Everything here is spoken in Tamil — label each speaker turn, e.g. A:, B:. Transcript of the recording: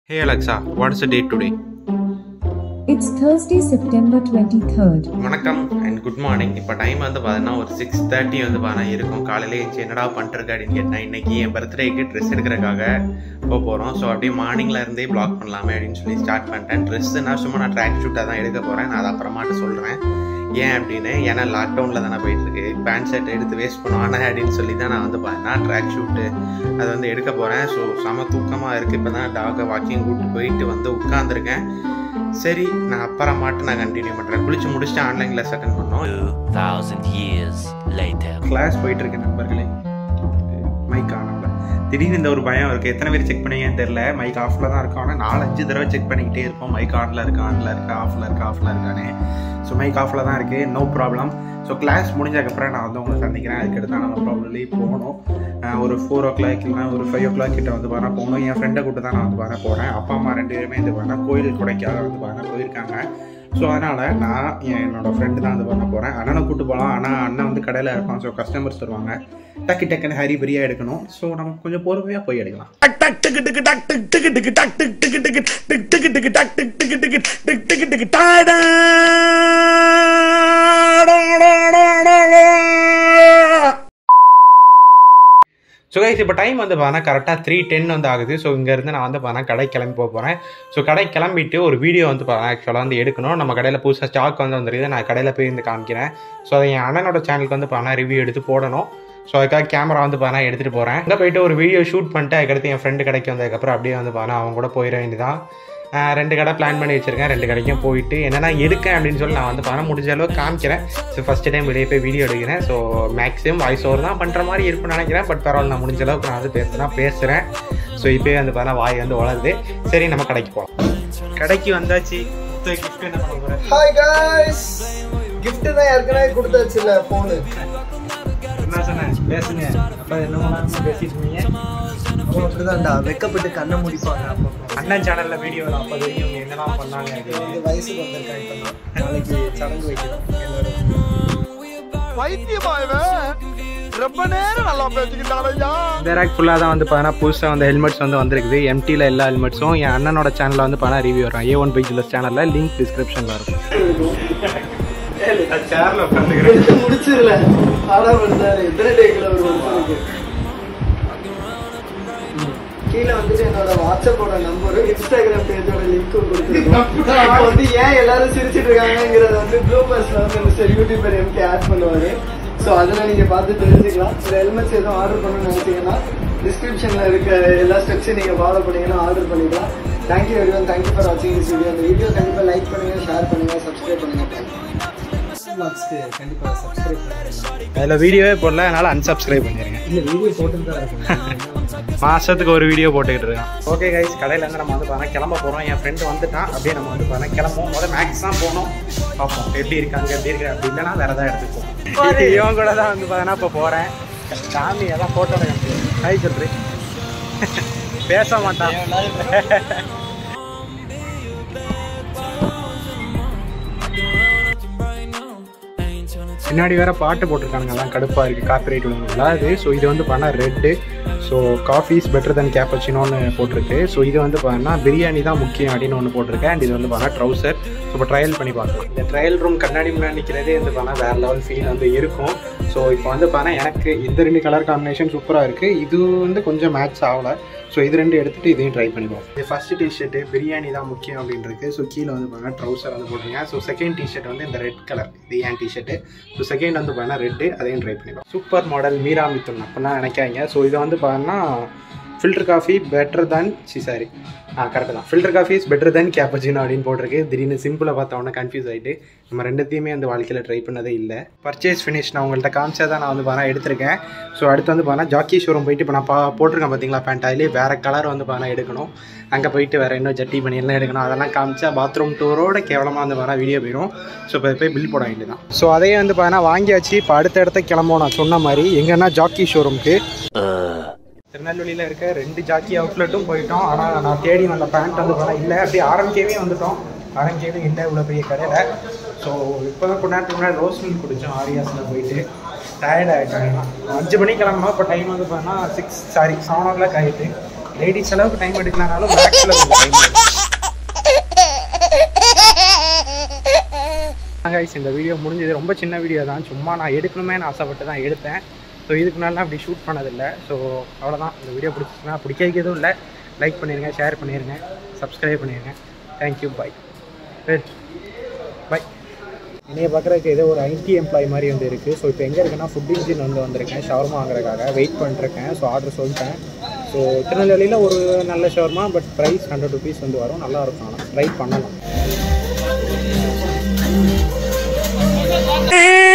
A: Hey Alexa, what's the date today?
B: It's Thursday, September 23rd.
A: வணக்கம் அண்ட் குட் மார்னிங் இப்போ டைம் வந்து பார்த்தீங்கன்னா ஒரு சிக்ஸ் தேர்ட்டி வந்து பார்த்தீங்கன்னா இருக்கும் காலையில எழுந்துச்சு என்னடா பண்ணிருக்க அப்படின்னு கேட்டேன் இன்னைக்கு என் பர்த்டேக்கு ட்ரெஸ் எடுக்கிறதுக்காக போக போகிறோம் ஸோ அப்படியே மார்னிங்ல இருந்தே பிளாக் பண்ணலாமே அப்படின்னு சொல்லி ஸ்டார்ட் பண்ணிட்டேன் ட்ரெஸ்ஸுனா சும்மா நான் ட்ராக் ஷூட்டாக தான் எடுக்க போகிறேன் நான் அதை அப்புறமாட்டு சொல்கிறேன் ஏன் அப்படின்னு ஏன்னா லாக்டவுனில் தானே போயிட்டுருக்கு பேண்ட் ஷர்ட் எடுத்து வேஸ்ட் பண்ணுவானே அப்படின்னு சொல்லி தான் நான் வந்து பார்த்தேன்னா ட்ராக் ஷூட்டு அதை வந்து எடுக்க போகிறேன் ஸோ செம தூக்கமாக இருக்குது இப்போ தான் டாகை வாக்கிங் கூப்பிட்டு போயிட்டு வந்து உட்காந்துருக்கேன் சரி நான் அப்புறமாட்டு நான் கண்டினியூ பண்ணுறேன் குளிச்சு முடிச்சுட்டு ஆன்லைன் கிளாஸ் அட்டன் பண்ணோம்
C: 2000 years later.
A: கிளாஸ் போயிட்டு இருக்க நண்பர்களே மைக் ஆனல திடீர்னு இந்த ஒரு பயம் இருக்குது எத்தனை பேர் செக் பண்ணீங்கன்னு தெரில மைக் ஆஃபில் தான் இருக்கும் ஆனால் நாலஞ்சு தடவை செக் பண்ணிக்கிட்டே இருப்போம் மைக் ஆனில் இருக்கா ஆனில் இருக்கா ஆஃபில் இருக்கா ஆஃபில் இருக்கானே ஸோ மைக் ஆஃபில் தான் இருக்குது நோ ப்ராப்ளம் ஸோ கிளாஸ் முடிஞ்சதுக்கப்புறம் நான் வந்து உங்களை சந்திக்கிறேன் அதுக்கடுத்து தான் நம்ம ப்ராப்ளம்லி போகணும் அஹ் ஒரு ஃபோர் ஓ கிளாக் இல்லைனா ஒரு ஃபைவ் ஓ கிளாக் கிட்ட வந்து பாருங்க போகணும் என் ஃப்ரெண்டை கூட்டு தான் நான் வந்து பாருங்க போகிறேன் அப்பா அம்மா ரெண்டு பேருமே இந்த பாருங்க கோயில் கொடைக்காக வந்து பாருங்க போயிருக்காங்க ஸோ அதனால் நான் என் என்னோட ஃப்ரெண்டு தான் வந்து பண்ண போகிறேன் அண்ணனை கூட்டு போகலாம் ஆனால் அண்ணன் வந்து கடையில் இருப்பான் ஸோ கஸ்டமர்ஸ் வருவாங்க டக்கு டக்குன்னு ஹரி பெரியாக எடுக்கணும் ஸோ நம்ம கொஞ்சம் பொறுமையாக போய் எடுக்கலாம் ஸோ கைஸ் இப்போ டைம் வந்து பார்த்தா கரெக்டாக த்ரீ டென் வந்து ஆகுது ஸோ இங்கேருந்து நான் வந்து பார்த்தா கடை கிளம்பி போக போகிறேன் ஸோ கடை கிளம்பிட்டு ஒரு வீடியோ வந்து பார்த்தா ஆக்சுவலாக வந்து எடுக்கணும் நம்ம கடையில் புதுசாக ஸ்டாக் வந்து வந்துருக்குது நான் கடையில் போய் வந்து காமிக்கிறேன் ஸோ அதை என் அண்ணனோட சேனலுக்கு வந்து பார்த்தா ரிவ்யூ எடுத்து போடணும் ஸோ அதுக்காக கேமரா வந்து பார்த்தா எடுத்துகிட்டு போகிறேன் அங்கே போயிட்டு ஒரு வீடியோ ஷூட் பண்ணிட்டு அதுக்கடுத்து என் ஃப்ரெண்டு கடைக்கு வந்ததுக்கப்புறம் அப்படியே வந்து பார்த்தா அவங்க கூட போயிட வேண்டியதான் ஆஹ் ரெண்டு கடை பிளான் பண்ணி வச்சிருக்கேன் ரெண்டு கடைக்கும் போயிட்டு என்னென்ன எடுக்கேன் அப்படின்னு சொல்லி நான் வந்து பணம் முடிஞ்ச அளவுக்கு காமிக்கிறேன் ஸோ ஃபஸ்ட்டு டைம் வெளியே போய் வீடியோ எடுக்கிறேன் ஸோ மேக்ஸிமம் வாய்ஸ் ஓவர் தான் பண்ணுற மாதிரி இருக்கும்னு நினைக்கிறேன் பட் பரவாயில்ல நான் முடிஞ்ச அளவுக்கு நான் வந்து பேசுனா பேசுகிறேன் ஸோ இப்போயே வந்து பார்த்தா வாய் வந்து வளருது சரி நம்ம கடைக்கு போகலாம் கடைக்கு வந்தாச்சு கிஃப்ட் என்ன பண்ண போகிறேன்
D: ஹாய் காய்ஸ் gift தான் ஏற்கனவே கொடுத்தாச்சுல ஃபோனு
A: என்ன சொன்னேன் பேசுங்க அப்போ என்ன பேசிட்டு இருந்தீங்க
D: அவன் அப்படிதான்டா வெக்கப்பட்டு கண்ணை முடிப்பாங்க அப்பப்போ
A: அண்ணன் சேனலில் வீடியோ அப்போ தெரியும் என்னெல்லாம் பண்ணாங்க அப்படின்னு
D: வந்து வயசுக்கு வந்திருக்கான் இப்போ தான் நாளைக்கு சடங்கு வைக்கணும் எல்லாரும்
E: ரொம்ப நேரம் நல்லா பேசிக்கிட்டாரையா
A: இந்த ரேக் ஃபுல்லாக தான் வந்து பார்த்தீங்கன்னா புதுசாக வந்து ஹெல்மெட்ஸ் வந்து வந்திருக்குது எம்டியில் எல்லா ஹெல்மெட்ஸும் என் அண்ணனோட சேனலில் வந்து பார்த்தா ரிவ்யூ வரும் ஏ ஒன் பைஜில் சேனலில் லிங்க் டிஸ்கிரிப்ஷனில் இருக்கும் சேரில் உட்காந்துக்கிறேன்
D: எடுத்து முடிச்சிடல ஆனா பண்ணாரு எத்தனை டேக்கில் ஒரு ஒருத்தருக்கு கீழே வந்துட்டு என்னோட வாட்ஸ்அப்போட நம்பரும் இன்ஸ்டாகிராம் பேஜோட லிங்க்கும் கொடுத்துருக்கோம் இப்போ வந்து ஏன் எல்லாரும் சிரிச்சிட்டு இருக்காங்கிறத வந்து ப்ளூபர்ஸ்ல வந்து மிஸ்டர் யூடியூபர் எம்கே ஆட் பண்ணுவாரு ஸோ அதில் நீங்க பார்த்து தெரிஞ்சுக்கலாம் இந்த ஹெல்மெட்ஸ் எதுவும் ஆர்டர் பண்ணணும்னு நினைச்சீங்கன்னா டிஸ்கிரிப்ஷன்ல இருக்க எல்லா ஸ்டெப்ஸையும் நீங்க ஃபாலோ பண்ணீங்கன்னா ஆர்டர் பண்ணிக்கலாம் thank you very one thank you for வாட்சிங் திஸ் வீடியோ இந்த வீடியோ கண்டிப்பா லைக் பண்ணுங்க ஷேர் பண்ணுங்க சப்ஸ்கிரைப் பண்ணுங்க கண்டிப்பா சப்ஸ்கிரைப் பண்ணுங்க
A: அதில் வீடியோவே போடல அதனால் unsubscribe பண்ணிடுங்க
D: இல்ல வீடியோ போட்டு தான் இருக்கேன்
A: மாதத்துக்கு ஒரு வீடியோ போட்டுக்கிட்டு இருக்கேன் ஓகே கைஸ் கடையிலேருந்து நம்ம வந்து பார்த்தா கிளம்ப போகிறோம் என் ஃப்ரெண்டு வந்துட்டான் அப்படியே நம்ம வந்து பார்த்தா கிளம்புவோம் முதல்ல மேக்ஸ் தான் போகணும் பார்ப்போம் எப்படி இருக்காங்க எப்படி இருக்கு அப்படி இல்லைன்னா வேறு எதாவது எடுத்துப்போம் இவன் கூட தான் வந்து பார்த்தா இப்போ போகிறேன் சாமி எல்லாம் ஃபோட்டோ ஹாய் சொல்றி பேச மாட்டான் பின்னாடி வேற பாட்டு போட்டிருக்கானுங்க எல்லாம் கடுப்பாக இருக்குது காப்பி ரைட் விழுந்து ஸோ இது வந்து பண்ணால் red so coffee is better then கேப்பச்சினோன்னு போட்டிருக்கு ஸோ இது வந்து பார்த்தீங்கன்னா பிரியாணி தான் முக்கியம் அப்படின்னு ஒன்று போட்டிருக்கேன் அண்ட் இது வந்து பார்த்தா ட்ரௌசர் ஸோ இப்போ ட்ரையல் பண்ணி பார்க்கலாம் இந்த ட்ரையல் ரூம் கண்ணாடி முன்னாடி நிற்கிறதே வந்து பார்த்தா வேறு லெவல் ஃபீல் வந்து இருக்கும் ஸோ இப்போ வந்து பார்த்தா எனக்கு இந்த ரெண்டு கலர் காம்பினேஷன் சூப்பராக இருக்குது இது வந்து கொஞ்சம் மேட்ச் ஆகலை ஸோ இது ரெண்டு எடுத்துகிட்டு இதையும் ட்ரை பண்ணிப்போம் இது ஃபஸ்ட்டு டிஷர்ட்டு பிரியாணி தான் முக்கியம் அப்படின்றது ஸோ கீழே வந்து பார்த்தீங்கன்னா ட்ரௌசர் வந்து போட்டிருங்க ஸோ செகண்ட் டிஷர்ட் வந்து இந்த ரெட் கலர் இது ஏன் டிஷர்ட்டு ஸோ செகண்ட் வந்து பார்த்தீங்கன்னா ரெட்டு அதையும் ட்ரை பண்ணிப்போம் சூப்பர் மாடல் மீரா மித்துன் அப்படின்னா நினைக்காங்க ஸோ இதை வந்து பார்த்தீங்கன்னா ஃபில்டர் காஃபி பெட்டர் தன் சி சாரி ஆ கரெக்ட் தான் filter coffee is better than cappuccino அப்படின்னு போட்டிருக்கு திடீர்னு சிம்பிளாக பார்த்த உடனே கன்ஃபியூஸ் ஆகிட்டு நம்ம ரெண்டுத்தையுமே அந்த வாழ்க்கையில் ட்ரை பண்ணதே இல்லை பர்ச்சேஸ் ஃபினிஷ் நான் உங்கள்கிட்ட காமிச்சா தான் நான் வந்து பார்த்தா எடுத்திருக்கேன் ஸோ அடுத்து வந்து பார்த்தா ஜாக்கி ஷோரூம் போயிட்டு இப்போ நான் பா போட்டிருக்கேன் பார்த்தீங்களா பேண்ட் அதுலேயே வேறு கலர் வந்து பார்த்தா எடுக்கணும் அங்கே போயிட்டு வேறு இன்னும் ஜட்டி பண்ணியெல்லாம் எடுக்கணும் அதெல்லாம் காமிச்சா பாத்ரூம் டூரோட கேவலமாக வந்து பார்த்தா வீடியோ போயிடும் ஸோ இப்போ போய் பில் போட வேண்டியதான் ஸோ அதையே வந்து பார்த்தா வாங்கியாச்சு இப்போ அடுத்த இடத்த கிளம்புவோம் நான் சொன்ன மாதிரி எங்கன்னா ஜாக்கி ஷோரூம்க்கு திருநெல்வேலியில் இருக்க ரெண்டு ஜாக்கி அவுட்லெட்டும் போயிட்டோம் ஆனால் நான் தேடி வந்த பேண்ட் வந்து பார்த்தா இல்லை அப்படியே ஆரம்பிக்கவே வந்துட்டோம் ஆரம்பிக்கவே இல்லை இவ்வளோ பெரிய கடையில் ஸோ இப்போ தான் கொஞ்ச நேரத்துக்கு முன்னாடி ரோஸ் மில்க் குடித்தோம் ஆரியாஸில் போயிட்டு டயர்ட் ஆகிட்டாங்க அஞ்சு மணிக்கு கிளம்பணும் இப்போ டைம் வந்து பார்த்தா six sorry seven o'clock ஆகிட்டு லேடிஸ் அளவுக்கு டைம் எடுக்கலனாலும் மேக்ஸில் கொஞ்சம் டைம் கைஸ் இந்த வீடியோ முடிஞ்சது ரொம்ப சின்ன வீடியோ தான் சும்மா நான் எடுக்கணுமேனு ஆசைப்பட்டு தான் எடுத்தேன் ஸோ இதுக்கு முன்னாடி அப்படி ஷூட் பண்ணதில்லை ஸோ அவ்வளோதான் இந்த வீடியோ பிடிச்சிச்சுன்னா பிடிக்க எதுவும் இல்லை லைக் பண்ணிடுங்க ஷேர் பண்ணிடுங்க சப்ஸ்கிரைப் பண்ணிடுங்க தேங்க்யூ பாய் பாய் என்னைய பார்க்குறதுக்கு ஏதோ ஒரு ஐடி எம்ப்ளாய் மாதிரி வந்து இருக்குது ஸோ இப்போ எங்கே இருக்குன்னா ஃபுட் இன்ஜின் வந்து வந்திருக்கேன் ஷவர்மா வாங்குறதுக்காக வெயிட் பண்ணிருக்கேன் ஸோ ஆர்டர் சொல்லிட்டேன் ஸோ திருநெல்வேலியில் ஒரு நல்ல shawarma but price hundred rupees வந்து வரும் நல்லா இருக்கும் ஆனால் ட்ரை பண்ணலாம்